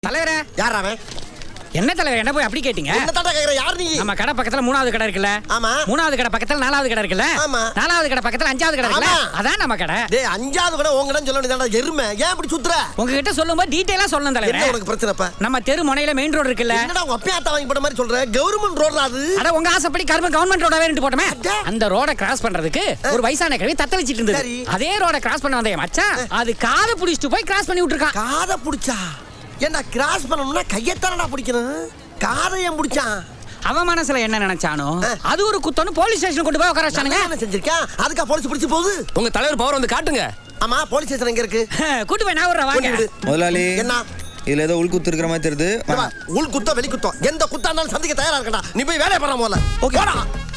தலைவரே யார் அவன் என்ன தலைவர் என்ன போய் அப்படி கேட்டீங்க என்ன தாண்டா கேக்குற யார் நீ நம்ம கடை பக்கத்துல மூணாவது கடை இருக்குல்ல ஆமா. மூணாவது கடை பக்கத்துல நாலாவது கடை இருக்குல்ல ஆமா. நாலாவது கடை பக்கத்துல அஞ்சாவது கடை இருக்குல்ல ஆமா. அதான் நம்ம கடை டேய் அஞ்சாவது கூட உங்கடன்னு சொல்ல வேண்டியதாடா எருமை ஏன் இப்படி சுத்துற உங்ககிட்ட சொல்லும்போது டீடைலா சொல்லணும் என்ன தலைவரே உனக்கு பிரச்சனைப்பா நம்ம தெரு முனையில மெயின் ரோடு இருக்குல்ல என்னடா உங்க அப்பா வாங்கி போட்ட மாதிரி சொல்ற கவர்மெண்ட் ரோட்ல அது அட உங்க ஆசைப்படி கரும்பு கவர்மெண்ட் ரோட வேறு போட்டோமே அட. அந்த ரோட கிராஸ் பண்றதுக்கு ஒரு வயசான கிழவி தத்தளிச்சிட்டு இருந்தது சரி. அதே ரோட கிராஸ் பண்ண வந்த என் மச்சான் அது காதை புடிச்சிட்டு போய் கிராஸ் பண்ணி விட்டுருக்கான் காதை புடிச்சா ஏன்டா கிராஸ் பண்ணணும்னா கையத்தானடா பிடிக்கணும் காதை ஏன் பிடிச்சான் அவன் மனசுல என்ன நினைச்சானோ ஆ. அது ஒரு குத்தன்னு போலீஸ் ஸ்டேஷன் கொண்டு போய் உட்கார வச்சானுங்க என்ன செஞ்சிருக்கேன் அதுக்கா போலீஸ் பிடிச்சு போகுது உங்க தலைவர் பவர் வந்து காட்டுங்க ஆமா போலீஸ் ஸ்டேஷன் எங்க இருக்கு கூட்டு போய் நான் விடுறேன் கொண்டு வாங்க விடு. முதலாளி என்ன இதுல ஏதோ உள்குத்து இருக்கிற மாதிரி தெரியுது இங்க வா, உள் குத்தம் வெளி குத்தம் எந்த குத்தா இருந்தாலும் சந்திக்க தயாரா இருக்கடா நீ போய் வேலையை பண்ண முதல்ல ஓகே